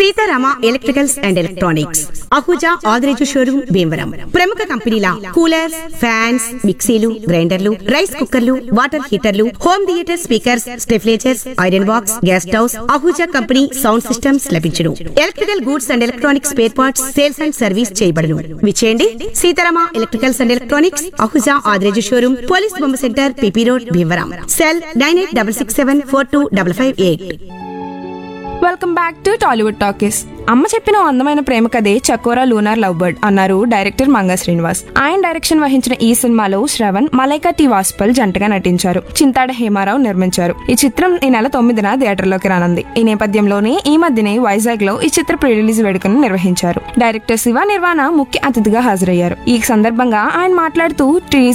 Sitarama electricals and electronics Ahuja Adireju showroom Bhimavaram ప్రముఖ కంపెనీల coolers fans మిక్సీలు గ్రైండర్లు రైస్ కుక్కర్లు వాటర్ హీటర్లు home theatre speakers stabilisers iron box gas stoves Ahuja company sound systems లభించును electrical goods and electronics spare parts sales and service చేయబడును విచేయండి Seetharama electricals and electronics Ahuja Adireju showroom police బొమ్మ centre PP road Bhimavaram cell nine eight double six seven four two double five eight welcome back to Tollywood talkies అమ్మ చెప్పిన ఓ అందమైన ప్రేమ కథే Chakora lunar love bird అన్నారు డైరెక్టర్ మంగా శ్రీనివాస్ ఆయన డైరెక్షన్ వహించిన ఈ సినిమాలో శ్రవణ్ మలైకా టి వాస్పల్ జంటగా నటించారు చింతాడ హేమారావు నిర్మించారు ఈ చిత్రం ఈ నెల తొమ్మిదిన థియేటర్లోకి రానుంది ఈ నేపథ్యంలోనే ఈ మధ్యనే వైజాగ్ లో ఈ చిత్ర ప్రీ రిలీజ్ వేడుకను నిర్వహించారు డైరెక్టర్ శివ నిర్వాణ ముఖ్య అతిథిగా హాజరయ్యారు ఈ సందర్భంగా ఆయన మాట్లాడుతూ